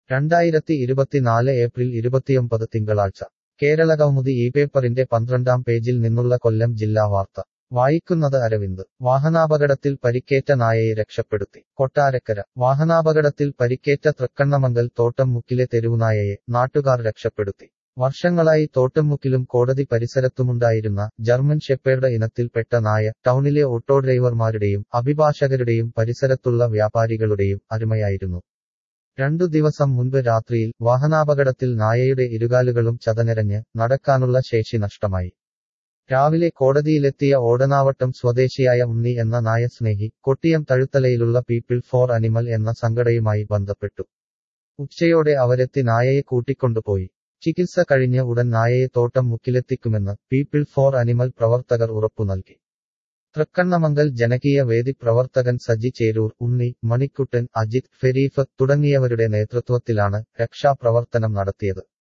രണ്ടായിരത്തി ഇരുപത്തിനാല് ഏപ്രിൽ ഇരുപത്തിയൊമ്പത് തിങ്കളാഴ്ച കേരളകൗമുദി ഈ പേപ്പറിന്റെ പന്ത്രണ്ടാം പേജിൽ നിന്നുള്ള കൊല്ലം ജില്ലാ വാർത്ത വായിക്കുന്നത് അരവിന്ദ് വാഹനാപകടത്തിൽ പരിക്കേറ്റ നായയെ രക്ഷപ്പെടുത്തി കൊട്ടാരക്കര വാഹനാപകടത്തിൽ പരിക്കേറ്റ തൃക്കണ്ണമംഗൽ തോട്ടംമുക്കിലെ തെരുവുനായയെ നാട്ടുകാർ രക്ഷപ്പെടുത്തി വർഷങ്ങളായി തോട്ടംമുക്കിലും കോടതി പരിസരത്തുമുണ്ടായിരുന്ന ജർമ്മൻ ഷെപ്പേർഡ് ഇനത്തിൽപ്പെട്ട നായ ടൗണിലെ ഓട്ടോ ഡ്രൈവർമാരുടെയും അഭിഭാഷകരുടെയും പരിസരത്തുള്ള വ്യാപാരികളുടെയും അരുമയായിരുന്നു രണ്ടു ദിവസം മുൻപ് രാത്രിയിൽ വാഹനാപകടത്തിൽ നായയുടെ ഇരുകാലുകളും ചതഞ്ഞരഞ്ഞ് നടക്കാനുള്ള ശേഷി നഷ്ടമായി രാവിലെ കോടതിയിലെത്തിയ ഓടനാവട്ടം സ്വദേശിയായ ഉണ്ണി എന്ന നായ സ്നേഹി കൊട്ടിയം തഴുത്തലയിലുള്ള പീപ്പിൾ ഫോർ അനിമൽ എന്ന സംഘടനയുമായി ബന്ധപ്പെട്ടു ഉച്ചയോടെ അവരെത്തി നായയെ കൂട്ടിക്കൊണ്ടുപോയി ചികിത്സ കഴിഞ്ഞ് ഉടൻ നായയെ തോട്ടം മുക്കിലെത്തിക്കുമെന്ന് പീപ്പിൾ ഫോർ അനിമൽ പ്രവർത്തകർ ഉറപ്പു നൽകി തൃക്കണ്ണമംഗൽ ജനകീയ വേദി പ്രവർത്തകൻ സജി ചേരൂർ ഉണ്ണി മണിക്കുട്ടൻ അജിത് ഫെരീഫ് തുടങ്ങിയവരുടെ നേതൃത്വത്തിലാണ് രക്ഷാപ്രവർത്തനം നടത്തിയത്